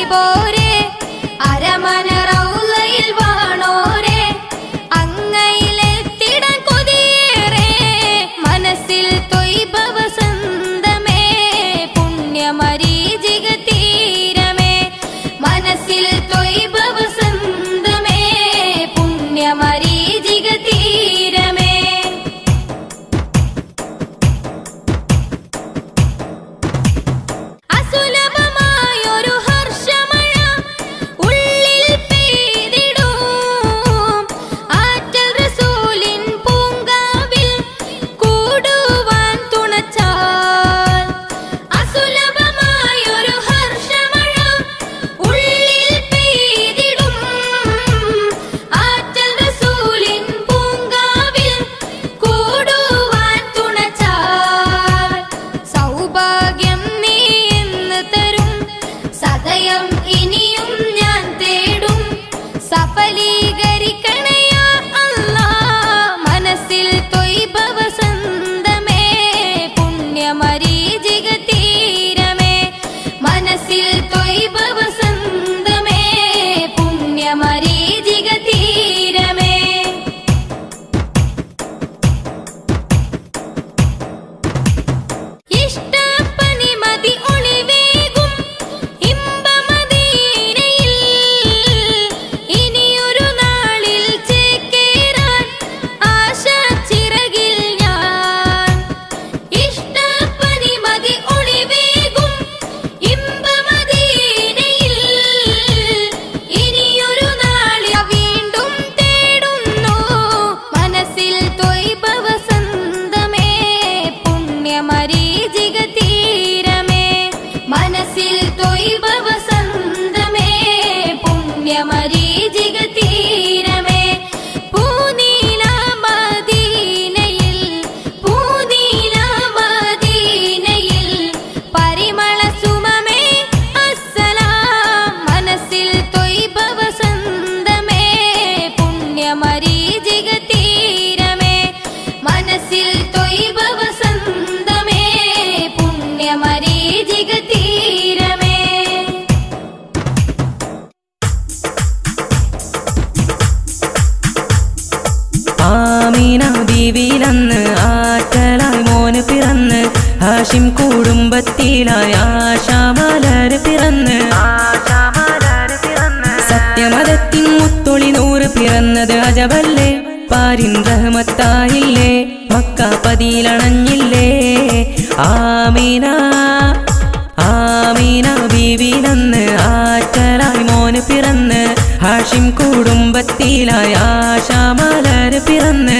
പോരെ അരമന റൗളയിൽ വാണോരെ അങ്ങയിലെത്തിടാൻ കൊതിയേറെ മനസ്സിൽ തൊയ്ബ വസന്തമേ പുണ്യമരീചിക തീരമേ മനസ്സിൽ തൊയ്ബ വസന്തമേ പുണ്യമരീചിക തീരമേ അസുലഭമായൊരു ഹർഷമഴ ഉള്ളിൽ പെയ്തിടും ആറ്റൽ റസൂലിൻ പൂങ്കാവിൽ കൂടുവാൻ തുണച്ചാൽ അസുലഭമായൊരു ഹർഷമഴ ഉള്ളിൽ പെയ്തിടും ആറ്റൽ റസൂലിൻ പൂങ്കാവിൽ കൂടുവാൻ തുണച്ചാൽ സൗഭാഗ്യം നീ എന്ന് തരും സദയം ഇനിയും ഞാൻ തേടും സഫലീകരിക്കണയാ അല്ലാ മനസ്സിൽ തൊയ്ബ വസന്തമേ പുണ്യമരീചിക തീരമേ മനസ്സിൽ തൊയ്ബ വസന്തമേ പുണ്യമരീചിക തീരമേ ഇഷ്ടപ്പനിമതി ഒളിവേകും ഇമ്പമദീനയിൽ ഇനിയൊരു നാളിൽ ചേക്കേറാൻ ആശ ചിറകിൽ ഞാൻ ഇഷ്ടപ്പനിമതി ഒളിവേകും ഇമ്പമദീനയിൽ ഇനിയൊരു നാളിൽ വീണ്ടും തേടുന്നു മനസ്സിൽ തൊയ്ബ വസന്തമേ പുണ്യമരീചിക തീരമേ മനസ്സിൽ തൊയ്ബ വസന്തമേ പുണ്യമരീചിക തീരമേ പൂനീല മദീനയിൽ പൂനീല മദീനയിൽ പരിമള സുമമേ അസ്സലാം മനസ്സിൽ തൊയ്ബ വസന്തമേ പുണ്യമരീചിക തീരമേ മനസ്സിൽ തൊയ്ബ വസന്തമേ പുണ്യമരീചിക തീരമേ ആമീന ബീവിയിലന്ന് ആറ്റലായി മോന് പിറന്ന് ഹാഷിം കുടുംബത്തിലായി ആശാമലര് പിറന്ന് സത്യമതത്തിൻ മുത്തൊളി നൂറ് പിറന്നത് അജബല്ലേ പാരിൻ റഹ്മത്തായില്ലേ മക്ക പതിയിലണഞ്ഞില്ലേ ആമീന ആമീന ബീവിയിലന്ന് ആറ്റലായി മോന് പിറന്ന് ഹാഷിം കുടുംബത്തിലായി ആശാമലര് പിറന്ന്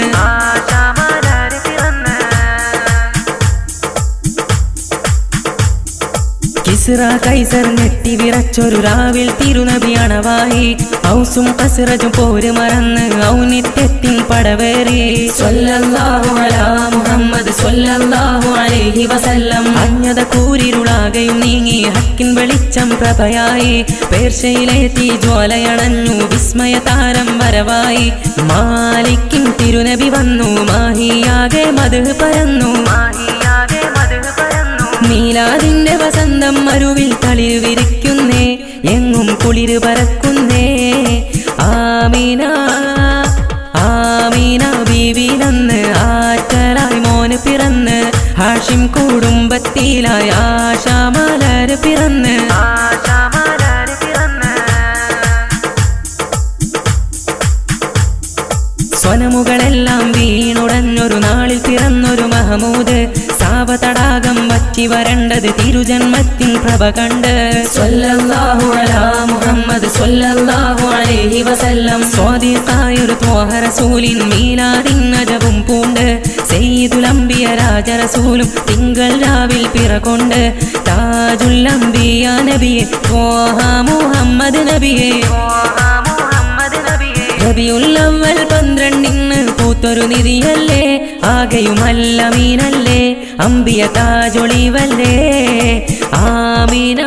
കിസ്റ കൈസർ ഞെട്ടി വിറച്ചൊരു രാവിൽ തിരുനബി അണവായി ഔസും കസിറജും പോര് മറന്ന് ഔന്നിത്യത്തിൻ പടവേറി സ്വല്ലല്ലാഹു അലാ മുഹമ്മദ് സ്വല്ലല്ലാഹു അലൈഹി വസല്ലം അഞ്ഞത കൂരിരുളാകയും നീങ്ങി ഹക്കിൻ വെളിച്ചം പ്രഭയായി പേർഷ്യയിലെ തീജ്വാലയണഞ്ഞു വിസ്മയ താരം വരവായി മാലിക്കിൻ തിരുനബി വന്നു മാഹിയാകെ മധു പരന്നു മാഹിയാകെ മധു പരന്നു നീലാതിന്റെ വസന്തം മരുവിൽ തളിര് വിരിക്കുന്നേ എങ്ങും കുളിര് പറക്കുന്നേ ആമീന ആമീന ബീവിലന്ന് ആറ്റലായി മോന് പിറന്ന് ഹാഷിം കുടുംബത്തിലായി ആശാമലര് പിറന്ന് ആശാമലര് പിറന്ന് സ്വനമുകളെല്ലാം വീണുടഞ്ഞൊരു നാളിൽ പിറന്നൊരു മഹമൂദ് സാവതടാകം വറ്റി വരണ്ടത് തിരുജന്മത്തിൻ പ്രഭ കണ്ട് സ്വല്ലല്ലാഹു അലാ മുഹമ്മദ് സ്വല്ലല്ലാഹു അലൈഹി വസല്ലം സ്വാദിഖായൊരു ത്വാഹ റസൂലിൻ മീലാദിൻ അജബും പൂണ്ട് സെയ്തുലംബിയ രാജറസൂലും തിങ്കൾ രാവിൽ പിറകൊണ്ട് താജുൽ അംബിയ നബിയെ ത്വാഹ മുഹമ്മദ് നബിയെ റബിയുല്ലവൽ പന്ത്രണ്ടിന് പൂത്തൊരു നിധിയല്ലേ ആകെയുമല്ല മീനല്ലേ അമ്പിയ താജൊളിവല്ലേ ആമീന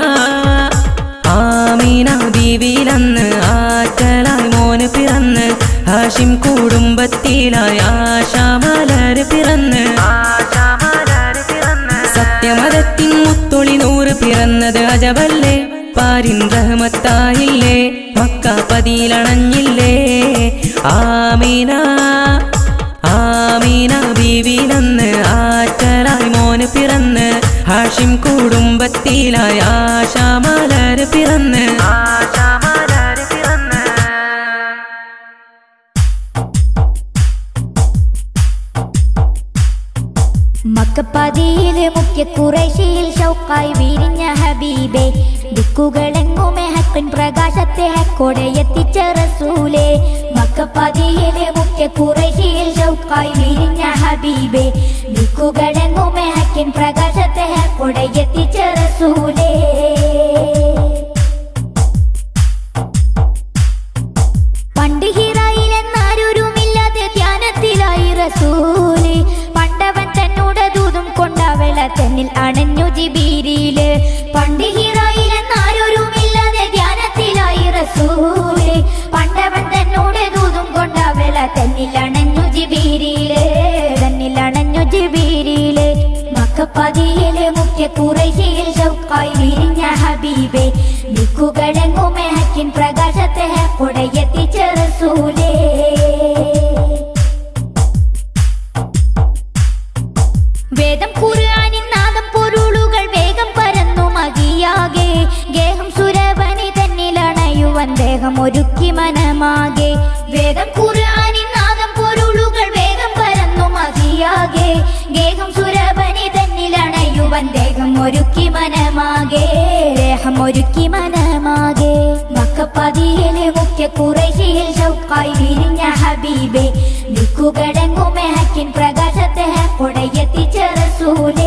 ആമീന ബീവിയിലന്ന് ആറ്റലായി മോന് പിറന്ന് ഹാഷിം കുടുംബത്തിലായി ആശാമലര് പിറന്ന് സത്യമതത്തിൻ മുത്തൊളി നൂറ് പിറന്നത് അജബല്ലേ പാരിൻ റഹ്മത്തായില്ലേ മക്ക പതിയിലണഞ്ഞില്ലേ ആമീന ആമീന ബീവിലന്ന് ആറ്റലായി മോന് പിറന്ന് ഹാഷിം കുടുംബത്തിലായി ആശാമലര് പിറന്ന് ആശാമലര് പിറന്ന് മക്കപ്പതിയില് മുഖ്യ കുറേശിയിൽ ഷൗക്കായി വിരിഞ്ഞ ഹബീബെ ദിക്കുകളെങ്ങുമേ ഹക്കൻ പ്രകാശത്തെ ഹക്കോടെ എത്തിച്ച റസൂലേ മക്കപ്പതിയില് മുഖ്യ കുറേശിയിൽ ഷൗക്കായി വിരിഞ്ഞ ഹബീബെ ദിക്കുകളെങ്ങുമേ ഹക്കൻ പ്രകാശത്തെ ഹക്കോടെ എത്തിച്ച റസൂലേ പണ്ട് ഹിറായിലെന്നാരൊരുമില്ലാതെ ധ്യാനത്തിലായി റസൂല് പണ്ടവൻ തന്നോട് ദൂതും കൊണ്ടവള തന്നിൽ അണഞ്ഞു ജിബീരിയില് പണ്ട് ഹിറായിലെന്നാരൊരുമില്ലാതെ ധ്യാനത്തിലായി റസൂല് പണ്ടവൻ തന്നോട് ദൂതും കൊണ്ടവള തന്നിൽ അണഞ്ഞു ജിബീരിയില് തന്നിൽ അണഞ്ഞു ജിബീരിയില് മക്കപ്പതിയില് മുഖ്യ കുറേശിയിൽ ഷൗക്കായി വിരിഞ്ഞ ഹബീബെ ദിക്കുകളെങ്ങുമേ ഹക്കിൻ പ്രകാശത്തെ കൊടയെത്തിച്ച റസൂലേ വേദം ഖുർആനിൻ നാദം പൊരുളുകൾ വേഗം പരന്നു മതിയാകെ ഗേഹം സുരവനി തന്നിലണയുവൻ ദേഹം ഒരുക്കി മനമാകെ വേദം ഖുർആനിൻ നാദം പൊരുളുകൾ വേഗം പരന്നു മതിയാകെ ഗേഹം സുരവനി തന്നിലണയുവൻ ദേഹം ഒരുക്കി മനമാകെ ദേഹം ഒരുക്കി മനമാകെ മക്കപ്പതിയിലെ മുഖ്യ കുറേശിയിൽ ഷൗക്കായി വിരിഞ്ഞ ഹബീബെ ദിക്കുകടങ്ങുമേ ഹക്കിൻ പ്രകാശത്തെ കൊടയെത്തിച്ച റസൂലേ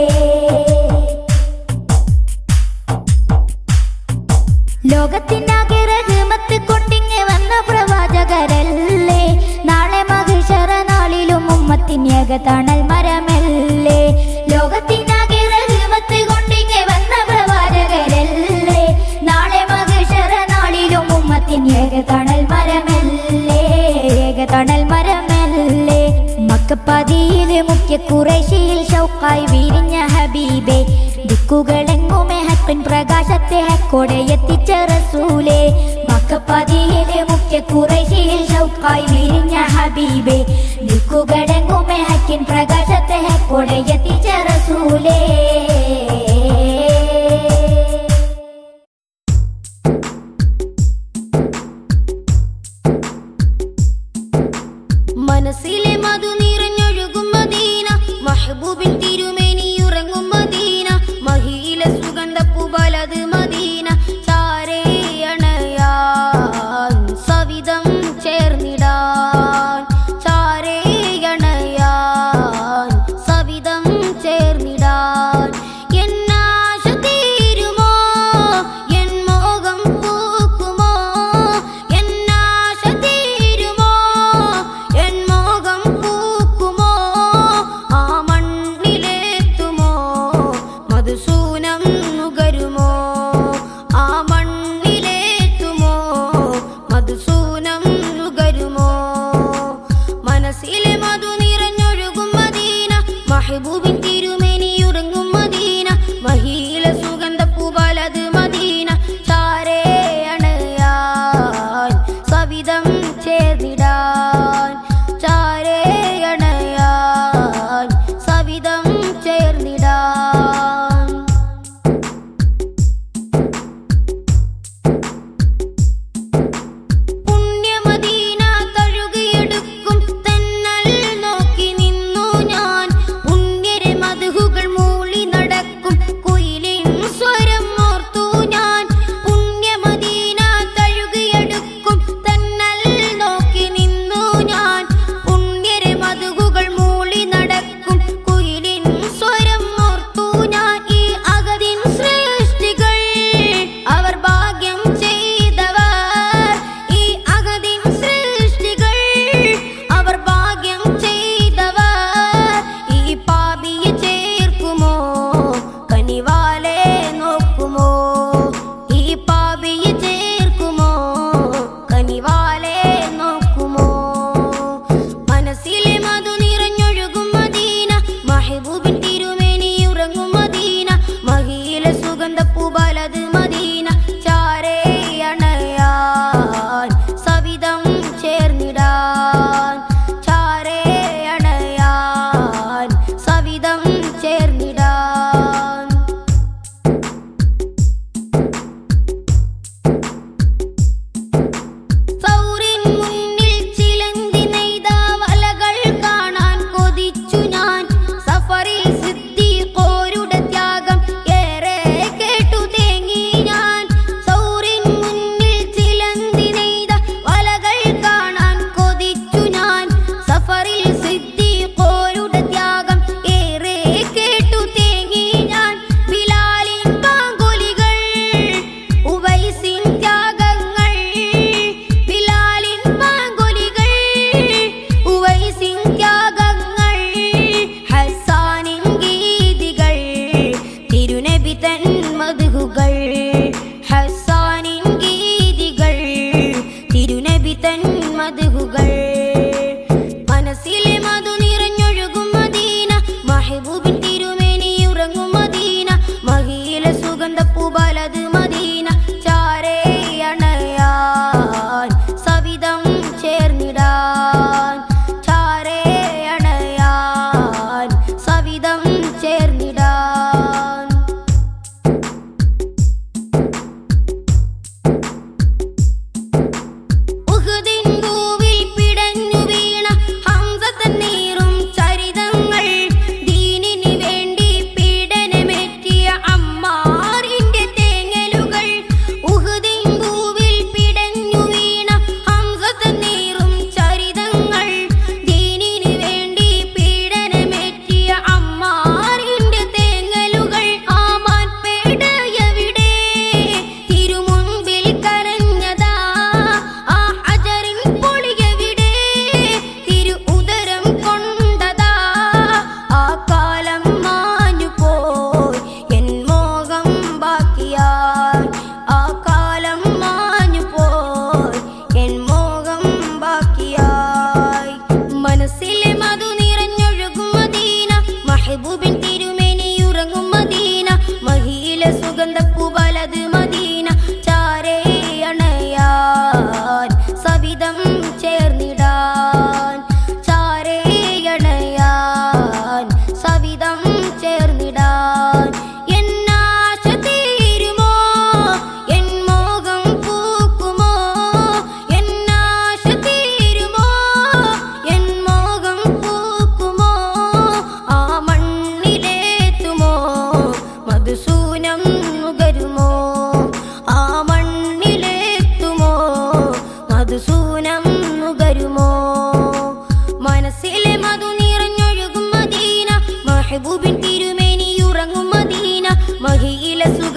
ലോകത്തിനാകെ റഹ്മത്ത് കൊണ്ടിങ്ങ് വന്ന പ്രവാചകരല്ലേ നാളെ മഹിഷറ നാളിലും ഉമ്മത്തിനേക തണൽ മരമല്ലേ ലോകത്തിനാകെ റഹ്മത്ത് കൊണ്ടിങ്ങ് വന്ന പ്രവാചകരല്ലേ നാളെ മഹിഷറ നാളിലും ഉമ്മത്തിനേക തണൽ മരമല്ലേ ഏക തണൽ മരമല്ലേ മക്കപ്പതിയില് മുഖ്യ കുറേശിയിൽ ഷൗക്കായി വിരിഞ്ഞ ഹബീബെ ദിക്കുകളെങ്ങുമേ ഹക്കൻ പ്രകാശത്തെ ഹക്കോടെ എത്തിച്ച റസൂലേ മക്കപ്പതിയിലെ മുഖ്യ കുറേശിയിൽ ഷൗക്കായി വിരിഞ്ഞ ഹബീബെ ദിക്കുകളെങ്ങുമേ ഹക്കിൻ പ്രകാശത്തെ ഹക്കോടെ എത്തിച്ച റസൂലേ മനസ്സിലെ മധു നിറഞ്ഞൊഴുകും മദീന മഹബൂബിൻ തിരുമേനിയുറങ്ങും മദീന മഹിയില സുഗന്ധപ്പൂ പലത് മദീന ചാരേ അണയാൻ സവിധം ചേർന്നിടാൻ ചാരേ അണയാൻ സവിധം ചേർന്നിടാൻ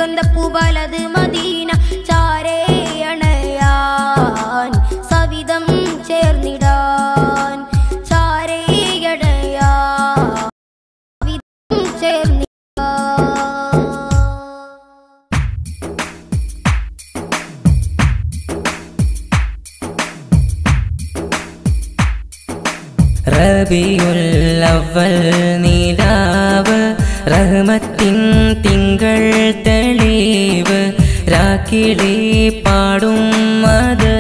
സുഗന്ധപ്പൂ വലത് മദീന ചാരേയണയാൻ സവിധം ചേർന്നിടാൻ ചാരേയണയാൻ സവിധം ചേർന്നിടാൻ റബിയുല്ലവൽ നീലാവ് റഹ്മത്തിൻ തിങ്കൾ തെളിവ് രാക്കിളി പാടും അത്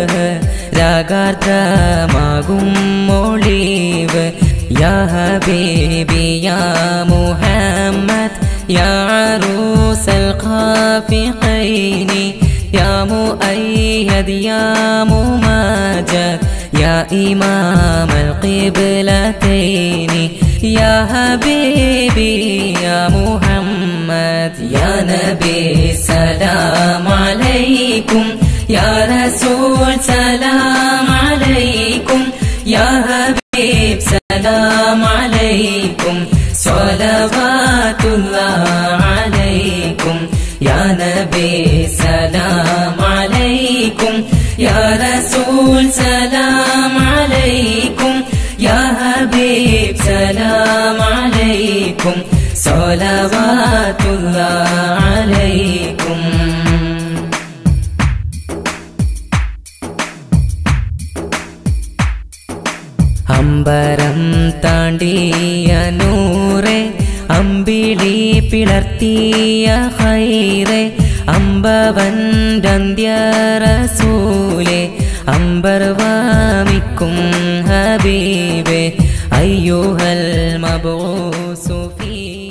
രാഗാർദ്രമാകും മൊളീവ് യാ ഹബീബി യാ മുഹമ്മദ് യാ അറൂസൽ ഖാഫിഖൈനി يا مؤيد يا مماجد يا إمام القبلتين يا حبيبي يا محمد يا نبي سلام عليكم يا رسول سلام عليكم يا حبيب سلام عليكم صلوات الله عليكم يا نبي سلام عليكم يا رسول سلام عليكم يا حبيب سلام عليكم صلوات الله عليكم അമ്പരം താണ്ടിയ നൂറെ അമ്പിളി പിളർത്തിയ ഹൈറെ അമ്പവൻ്റന്ത്യറസൂലെ അമ്പർ വാമിക്കും ഹബീബെ അയ്യോഹൽ മബൂസുഫീ